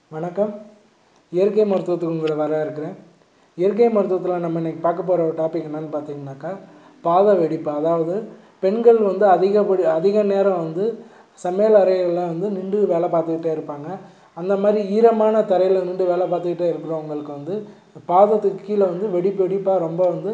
வணக்கம் இயற்கை மருத்துவத்துக்கு உங்களை வர இருக்கிறேன் இயற்கை மருத்துவத்தில் நம்ம இன்றைக்கி பார்க்க போகிற ஒரு டாபிக் என்னென்னு பார்த்தீங்கன்னாக்கா பாத வெடிப்பு அதாவது பெண்கள் வந்து அதிகப்படி அதிக நேரம் வந்து சமையல் அறைகளில் வந்து நின்று வேலை பார்த்துக்கிட்டே இருப்பாங்க அந்த மாதிரி ஈரமான தரையில் நின்று வேலை பார்த்துக்கிட்டே இருக்கிறவங்களுக்கு வந்து பாதத்துக்கு கீழே வந்து வெடிப்பு வெடிப்பாக ரொம்ப வந்து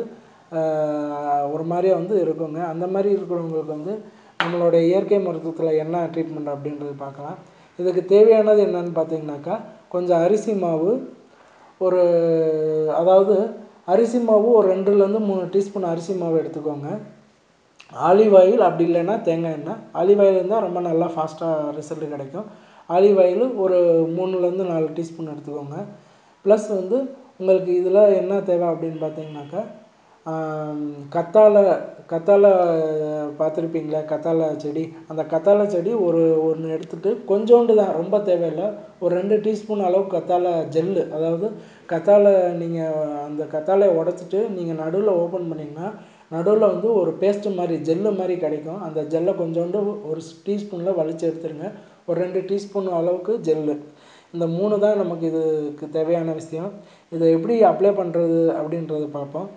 ஆஹ், ஒரு மாதிரியா வந்து இருக்குங்க அந்த மாதிரி இருக்கிறவங்களுக்கு வந்து நம்மளுடைய இயற்கை மருத்துவத்தில் என்ன ட்ரீட்மெண்ட் அப்படின்றது பார்க்கலாம் இதுக்கு தேவையானது என்னன்னு பார்த்தீங்கன்னாக்கா கொஞ்சம் அரிசி மாவு ஒரு அதாவது அரிசி மாவு ஒரு ரெண்டுலேருந்து மூணு டீஸ்பூன் அரிசி மாவு எடுத்துக்கோங்க ஆலிவ் ஆயில் அப்படி இல்லைன்னா தேங்காய் எண்ணெய் ஆலிவ் ஆயில் இருந்தால் ரொம்ப நல்லா ஃபாஸ்ட்டாக ரிசல்ட் கிடைக்கும் ஆலிவ் ஆயில் ஒரு மூணுலேருந்து நாலு டீஸ்பூன் எடுத்துக்கோங்க ப்ளஸ் வந்து உங்களுக்கு இதில் என்ன தேவை அப்படின்னு பார்த்தீங்கன்னாக்கா ஆம், கத்தாழை கத்தாழை பார்த்துருப்பீங்களா கத்தாழை செடி அந்த கத்தாழை செடி ஒரு ஒன்று எடுத்துட்டு கொஞ்சோண்டு தான் ரொம்ப தேவையில்லை ஒரு ரெண்டு டீஸ்பூன் அளவு கத்தாழை ஜெல்லு அதாவது கத்தாழை நீங்கள் அந்த கத்தாழையை உடச்சிட்டு நீங்கள் நடுவில் ஓப்பன் பண்ணிங்கன்னா நடுவில் வந்து ஒரு பேஸ்ட்டு மாதிரி ஜெல்லு மாதிரி கிடைக்கும் அந்த ஜெல்லை கொஞ்சோண்டு ஒரு டீஸ்பூனில் வலிச்சு எடுத்துருங்க ஒரு ரெண்டு டீஸ்பூன் அளவுக்கு ஜெல்லு இந்த மூணு தான் நமக்கு இதுக்கு தேவையான விஷயம் இதை எப்படி அப்ளை பண்ணுறது அப்படின்றத பார்ப்போம்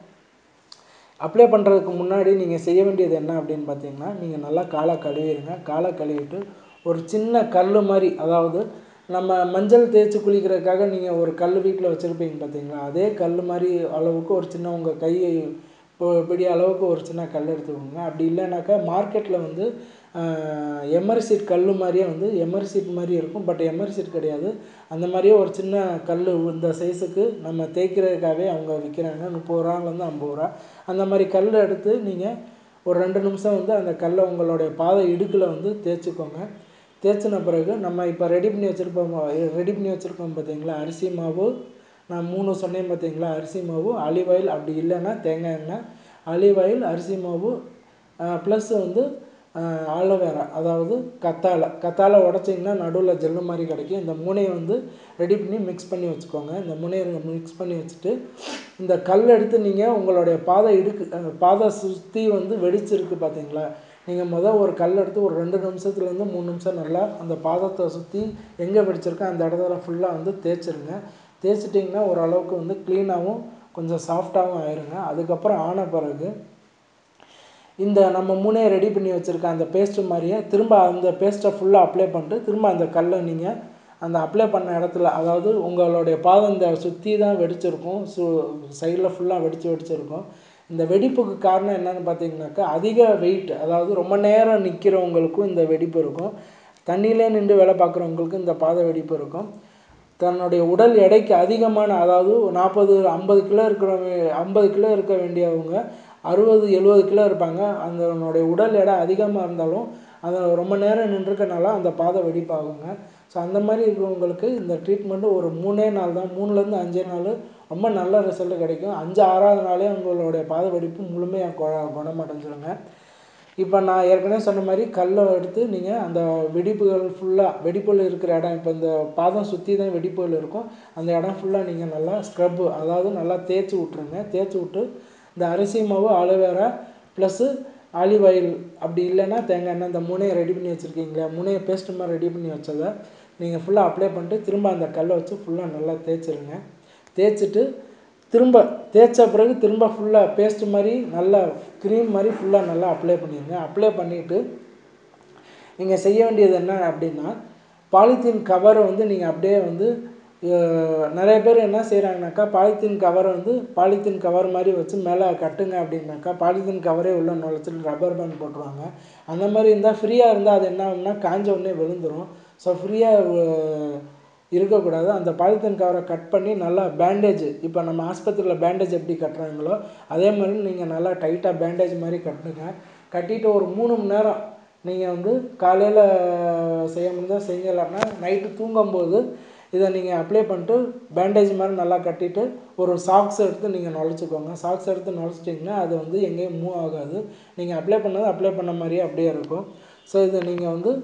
அப்ளை பண்ணுறதுக்கு முன்னாடி நீங்கள் செய்ய வேண்டியது என்ன அப்படின்னு பார்த்தீங்கன்னா நீங்கள் நல்லா காலை கழுவிடுங்க காலை கழுவிட்டு ஒரு சின்ன கல் மாதிரி அதாவது நம்ம மஞ்சள் தேய்ச்சி குளிக்கிறதுக்காக நீங்கள் ஒரு கல் வீட்டில் வச்சுருப்பீங்க பார்த்தீங்களா அதே கல் மாதிரி அளவுக்கு ஒரு சின்ன உங்கள் கை இப்போ பிடி அளவுக்கு ஒரு சின்ன கல் எடுத்துக்கோங்க அப்படி இல்லைனாக்கா மார்க்கெட்டில் வந்து எமர்சீட் கல் மாதிரியே வந்து எமர்சீட் மாதிரி இருக்கும் பட் எமர்சீட் கிடையாது அந்த மாதிரியே ஒரு சின்ன கல் இந்த சைஸுக்கு நம்ம தேய்க்கிறதுக்காகவே அவங்க விற்கிறாங்க முப்பது ரூபாலேருந்து ஐம்பது ரூபா அந்த மாதிரி கல் எடுத்து நீங்கள் ஒரு ரெண்டு நிமிஷம் வந்து அந்த கல்லை உங்களுடைய பாதை இடுக்கில் வந்து தேய்ச்சிக்கோங்க தேய்ச்சின பிறகு நம்ம இப்போ ரெடி பண்ணி வச்சுருப்போம் ரெடி பண்ணி வச்சுருக்கோம் பார்த்தீங்களா அரிசி மாவு நான் மூணு சொன்னேன் பார்த்தீங்களா அரிசி மாவு ஆலிவ் ஆயில் அப்படி இல்லைன்னா தேங்காய் எண்ணெய் ஆலிவ் ஆயில் அரிசி மாவு ப்ளஸ் வந்து ஆலோவேரா அதாவது கத்தாழை கத்தாழை உடச்சிங்கன்னா நடுவில் ஜெல்லு மாதிரி கிடைக்கும் இந்த மூணையை வந்து ரெடி பண்ணி மிக்ஸ் பண்ணி வச்சுக்கோங்க இந்த மூணையை மிக்ஸ் பண்ணி வச்சுட்டு இந்த கல் எடுத்து நீங்கள் உங்களுடைய பாதை இடுக்கு அஹ், பாதை சுற்றி வந்து வெடிச்சிருக்கு பார்த்தீங்களா நீங்கள் முதல் ஒரு கல் எடுத்து ஒரு ரெண்டு நிமிஷத்துலேருந்து மூணு நிமிஷம் நல்லா அந்த பாதத்தை சுற்றி எங்கே வெடிச்சிருக்கோ அந்த இடத்துல ஃபுல்லாக வந்து தேய்ச்சிருங்க தேய்ச்சிட்டிங்கன்னா ஓரளவுக்கு வந்து க்ளீனாகவும் கொஞ்சம் சாஃப்டாகவும் ஆயிருங்க அதுக்கப்புறம் ஆன பிறகு இந்த நம்ம மூணையை ரெடி பண்ணி வச்சுருக்க அந்த பேஸ்ட்டு மாதிரியே திரும்ப அந்த பேஸ்ட்டை ஃபுல்லாக அப்ளை பண்ணிட்டு திரும்ப அந்த கல்லை நீங்கள் அந்த அப்ளை பண்ண இடத்துல அதாவது உங்களுடைய பாதம் இந்த சுற்றி தான் வெடிச்சிருக்கும் சு சைடில் ஃபுல்லாக வெடிச்சு வெடிச்சிருக்கும் இந்த வெடிப்புக்கு காரணம் என்னன்னு பார்த்தீங்கன்னாக்கா அதிக வெயிட் அதாவது ரொம்ப நேரம் நிற்கிறவங்களுக்கும் இந்த வெடிப்பு இருக்கும் தண்ணியிலே நின்று வேலை பார்க்குறவங்களுக்கும் இந்த பாத வெடிப்பு இருக்கும் தன்னுடைய உடல் எடைக்கு அதிகமான அதாவது நாற்பது ஐம்பது கிலோ இருக்கிறவங்க ஐம்பது கிலோ இருக்க வேண்டியவங்க அறுபது எழுபது கிலோ இருப்பாங்க அதனுடைய உடல் எடை அதிகமாக இருந்தாலும் அது ரொம்ப நேரம் நின்றுக்கனால அந்த பாதை வெடிப்பாகுங்க ஸோ அந்த மாதிரி இருக்கிறவங்களுக்கு இந்த ட்ரீட்மெண்ட்டு ஒரு மூணே நாள் தான் மூணுலேருந்து அஞ்சே நாள் ரொம்ப நல்ல ரிசல்ட் கிடைக்கும் அஞ்சு ஆறாவது நாளே உங்களுடைய பாத வெடிப்பு முழுமையாக குண குணமடைஞ்சிருங்க இப்போ நான் ஏற்கனவே சொன்ன மாதிரி கல்லை எடுத்து நீங்கள் அந்த வெடிப்புகள் ஃபுல்லாக வெடிப்புகள் இருக்கிற இடம் இப்போ இந்த பாதம் சுற்றி தான் வெடிப்புகள் இருக்கும் அந்த இடம் ஃபுல்லாக நீங்கள் நல்லா ஸ்க்ரப்பு அதாவது நல்லா தேய்ச்சி விட்ருங்க தேய்ச்சி விட்டு இந்த அரிசி மாவு அலோவேரா ப்ளஸ்ஸு ஆலிவ் ஆயில் அப்படி இல்லைன்னா தேங்காய் எண்ணெய் இந்த மூணையை ரெடி பண்ணி வச்சுருக்கீங்களா மூணையை பேஸ்ட் மாதிரி ரெடி பண்ணி வச்சதை நீங்கள் ஃபுல்லாக அப்ளை பண்ணிட்டு திரும்ப அந்த கல்லை வச்சு ஃபுல்லாக நல்லா தேய்ச்சிருங்க தேய்ச்சிட்டு திரும்ப தேய்ச்ச பிறகு திரும்ப ஃபுல்லாக பேஸ்ட் மாதிரி நல்லா க்ரீம் மாதிரி ஃபுல்லாக நல்லா அப்ளை பண்ணிடுங்க அப்ளை பண்ணிவிட்டு நீங்கள் செய்ய வேண்டியது என்ன அப்படின்னா பாலித்தீன் கவரை வந்து நீங்கள் அப்படியே வந்து அஹ், நிறைய பேர் என்ன செய்கிறாங்கனாக்கா பாலித்தீன் கவரை வந்து பாலித்தீன் கவர் மாதிரி வச்சு மேலே கட்டுங்க அப்படின்னாக்கா பாலித்தீன் கவரே உள்ள நுழைச்சிட்டு ரப்பர் பேண்ட் போட்டுருவாங்க அந்த மாதிரி இருந்தால் ஃப்ரீயாக இருந்தால் அது என்ன ஆகும்னா காஞ்ச உடனே விழுந்துடும் ஸோ ஃப்ரீயாக இருக்கக்கூடாது அந்த பாலித்தீன் கவரை கட் பண்ணி நல்லா பேண்டேஜ் இப்போ நம்ம ஆஸ்பத்திரியில் பேண்டேஜ் எப்படி கட்டுறாங்களோ அதே மாதிரி நீங்கள் நல்லா டைட்டாக பேண்டேஜ் மாதிரி கட்டுங்க கட்டிட்டு ஒரு மூணு மணி நேரம் நீங்கள் வந்து காலையில் செய்ய முடிஞ்சால் செய்யுங்க இல்லைன்னா நைட்டு தூங்கும்போது இதை நீங்கள் அப்ளை பண்ணிட்டு பேண்டேஜ் மாதிரி நல்லா கட்டிட்டு ஒரு சாக்ஸ் எடுத்து நீங்கள் நுழைச்சிக்கோங்க சாக்ஸ் எடுத்து நுழைச்சிட்டிங்கன்னா அது வந்து எங்கேயும் மூவ் ஆகாது நீங்கள் அப்ளை பண்ணது அப்ளை பண்ண மாதிரியே அப்படியே இருக்கும் ஸோ இதை நீங்கள் வந்து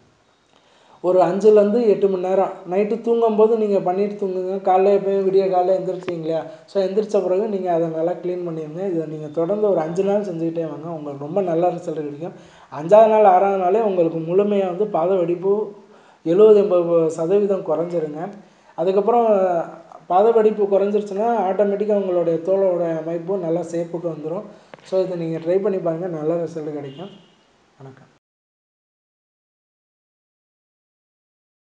ஒரு அஞ்சுலேருந்து எட்டு மணி நேரம் நைட்டு தூங்கும்போது நீங்கள் பண்ணிட்டு தூங்குங்க காலைல எப்போயும் விடிய காலைல எந்திரிச்சிங்களா ஸோ எந்திரிச்ச பிறகு நீங்கள் அதை நல்லா க்ளீன் பண்ணிடுங்க இதை நீங்கள் தொடர்ந்து ஒரு அஞ்சு நாள் செஞ்சுக்கிட்டே வாங்க உங்களுக்கு ரொம்ப நல்ல ரிசல்ட் கிடைக்கும் அஞ்சாவது நாள் ஆறாவது நாளே உங்களுக்கு முழுமையாக வந்து பாத வெடிப்பு எழுபது எண்பது சதவீதம் குறைஞ்சிருங்க அதுக்கப்புறம் பாத வெடிப்பு குறைஞ்சிருச்சுன்னா ஆட்டோமேட்டிக்காக உங்களுடைய தோலோட அமைப்பும் நல்லா ஷேப்புக்கு வந்துடும் ஸோ இதை நீங்கள் ட்ரை பண்ணி பாருங்கள் நல்ல ரிசல்ட் கிடைக்கும் வணக்கம்